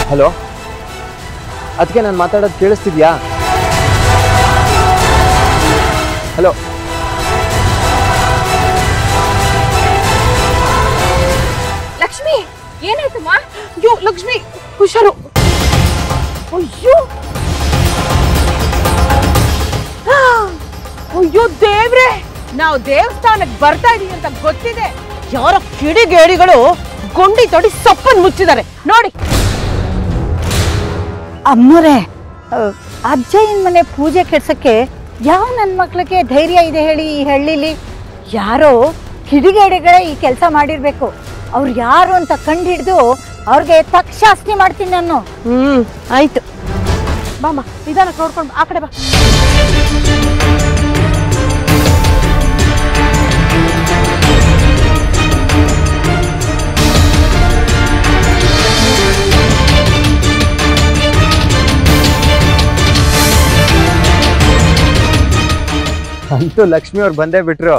hello ಅದಕ್ಕೆ ನಾನು ಮಾತಾಡೋದು ಕೇಳಿಸ್ತಿದ್ಯಾ ಹಲೋ ಲಕ್ಷ್ಮಿ ಏನಾಯ್ತಮ್ಮ ಅಯ್ಯೋ ಲಕ್ಷ್ಮಿ ಹುಷಾರು ಅಯ್ಯೋ ಆ, ಅಯ್ಯೋ ದೇವ್ರೆ ನಾವು ದೇವಸ್ಥಾನಕ್ಕೆ ಬರ್ತಾ ಇದೀವಿ ಅಂತ ಗೊತ್ತಿದೆ ಯಾರೋ ಕಿಡಿಗೇಡಿಗಳು ಗುಂಡಿ ತೊಡಿ ಸೊಪ್ಪನ್ನು ಮುಚ್ಚಿದ್ದಾರೆ ನೋಡಿ ಅಮ್ಮೋರೆ ಅಜ್ಜಯ್ಯನ ಮನೆ ಪೂಜೆ ಕೆಡ್ಸಕ್ಕೆ ಯಾವ ನನ್ನ ಮಕ್ಳಿಗೆ ಧೈರ್ಯ ಇದೆ ಹೇಳಿ ಈ ಹಳ್ಳಿಲಿ ಯಾರೋ ಕಿಡಿಗೇಡಿಗಳೇ ಈ ಕೆಲಸ ಮಾಡಿರ್ಬೇಕು ಅವ್ರು ಯಾರು ಅಂತ ಕಂಡು ಹಿಡಿದು ಅವ್ರಿಗೆ ತಕ್ಷಾಸ್ತಿ ಮಾಡ್ತೀನಿ ನಾನು ಹ್ಮ್ ಆಯ್ತು ಬಾಮ್ಮ ನಿಧಾನಕ್ಕೆ ನೋಡ್ಕೊಂಡು ಆ ಕಡೆ ಬಾ ಅಂತೂ ಲಕ್ಷ್ಮಿ ಅವ್ರು ಬಂದೇ ಬಿಟ್ರು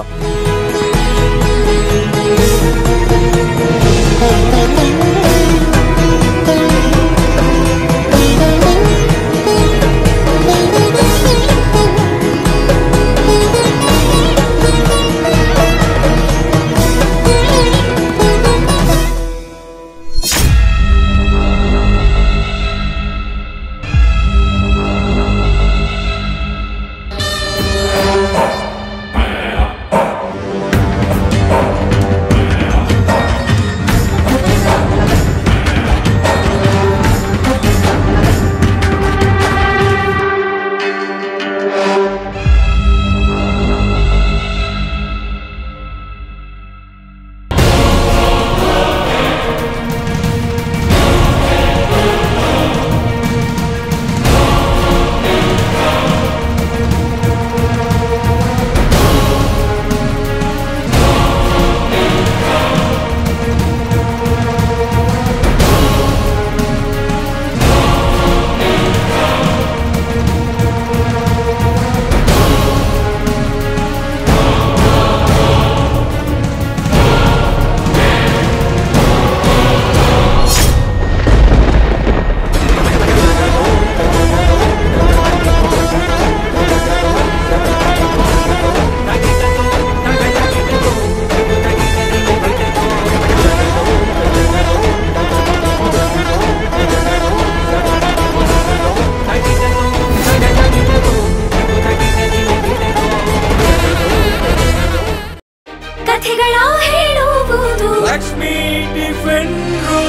ಕಥೆಗಳ ಹೇಳುವುದು ಲಕ್ಷ್ಮೀ ಟಿಫಿನ್ ರೂಮ್